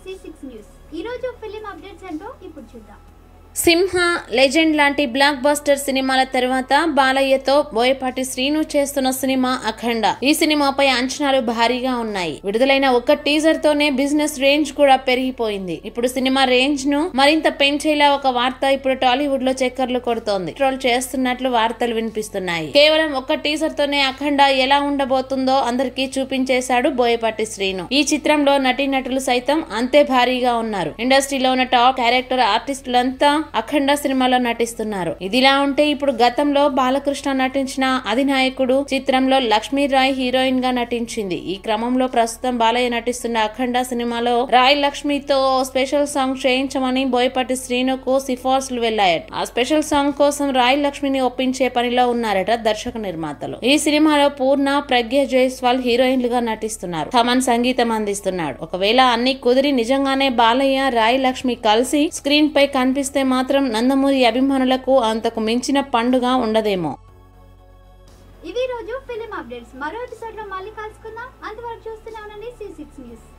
C six news ఈ రోజు film updates ఏంటో ఇప్పుడు చూద్దాం సింహ లెజెండ్ లాంటి బ్లాక్ బస్టర్ సినిమాల తర్వాత బాలయ్యతో బోయపాటి శ్రీను చేస్తున్న సినిమా అఖండ ఈ సినిమాపై అంచనాలు భారీగా ఉన్నాయి విడుదలైన ఒక టీజర్ తోనే బిజినెస్ రేంజ్ కూడా పెరిగిపోయింది ఇప్పుడు సినిమా రేంజ్ ను మరింత పెంచేలా ఒక వార్త ఇప్పుడు టాలీవుడ్ లో చక్కర్లు కొడుతోంది ట్రోల్ చేస్తున్నట్లు వార్తలు వినిపిస్తున్నాయి కేవలం ఒక టీజర్ తోనే అఖండ ఎలా ఉండబోతుందో అందరికీ చూపించేశాడు బోయపాటి శ్రీను ఈ చిత్రంలో నటీనటులు సైతం అంతే భారీగా ఉన్నారు ఇండస్ట్రీలో ఉన్న టాప్ క్యారెక్టర్ ఆర్టిస్టులంతా అఖండ సినిమాలో నటిస్తున్నారు ఇదిలా ఉంటే ఇప్పుడు గతంలో బాలకృష్ణ నటించిన అధినాయకుడు చిత్రంలో లక్ష్మీ రాయ్ హీరోయిన్ గా నటించింది ఈ క్రమంలో ప్రస్తుతం బాలయ్య నటిస్తున్న అఖండ సినిమాలో రాయ్ లక్ష్మితో ఓ స్పెషల్ సాంగ్ చేయించమని బోయపాటి శ్రీనుకు సిఫార్సులు వెళ్లాయట ఆ స్పెషల్ సాంగ్ కోసం రాయ్ లక్ష్మిని ఒప్పించే పనిలో ఉన్నారట దర్శక నిర్మాతలు ఈ సినిమాలో పూర్ణ ప్రజ్ఞ జైస్వాల్ హీరోయిన్లుగా నటిస్తున్నారు థమన్ సంగీతం అందిస్తున్నాడు ఒకవేళ అన్ని కుదిరి నిజంగానే బాలయ్య రాయ్ లక్ష్మి కలిసి స్క్రీన్ పై కనిపిస్తే మాత్రం నందమూరి అభిమానులకు అంతకు మించిన పండుగ ఉండదేమో ఇవి ఈ రోజు ఫిలిం అప్డేట్స్ మరో ఎపిసోడ్ లో మళ్ళీ కలుసుకుందాం అంతవరకు చూస్తూనే ఉండండి సి సిక్స్ న్యూస్